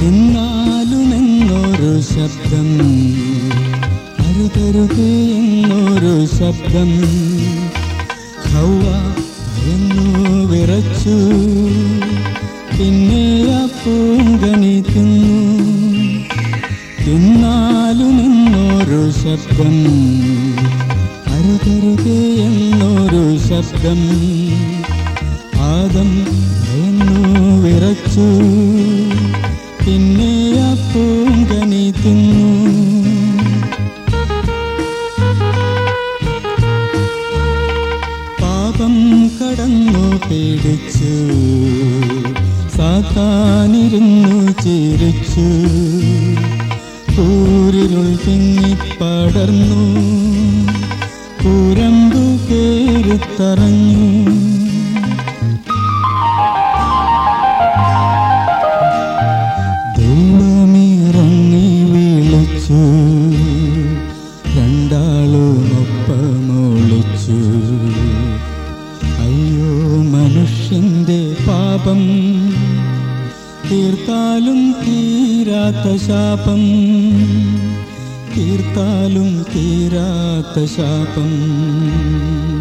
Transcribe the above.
എന്നാലും എന്നൊരു ശബ്ദം അരുതരുതേ എന്നൊരു ശബ്ദം ഹൗവ ഭയന്നു വിറച്ചു പിന്നെ ആ പൂങ്കണി തിന്നു തിന്നാലും എന്നൊരു ശബ്ദം അരുതരുതേ എന്നൊരു ശബ്ദം ആദം ഭയന്നു വിറച്ചു പിന്നെ ആ പൂങ്കണി തിന്നു പാപം കടന്നു പേടിച്ചു സാത്താനിരുന്നു ചിരിച്ചു കൂരിരുൾ തിങ്ങിപ്പടർന്നു കൂരമ്പു കേറിത്തറഞ്ഞു ദൈവമിറങ്ങി വിളിച്ചു രണ്ടാളുമൊപ്പമൊളിച്ചു അയ്യോ മനുഷ്യന്റെ പാപം തീർത്താലും തീരാത്ത ശാപം തീർത്താലും തീരാത്ത ശാപം